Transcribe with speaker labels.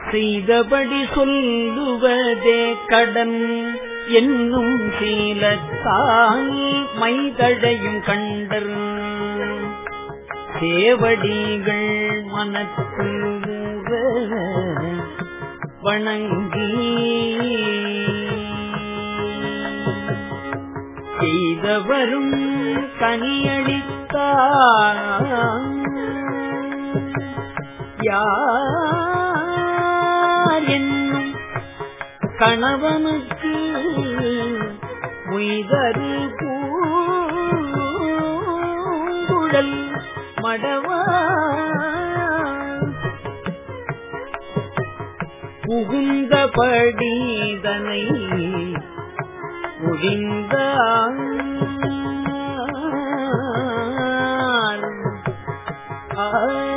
Speaker 1: செய்தபடி சொல்லுவதே கடன் என்னும் சீலத்தால் மைதடையும் கண்டர் சேவடிகள் மனத்தில் ஊற வணங்கி செய்தவரும் கனியளித்தார் யார் என்னும் கணவனுக்கு உய்தரு பூங்குழல் மடவா புகுந்தபடிதனை முடிந்த ஆ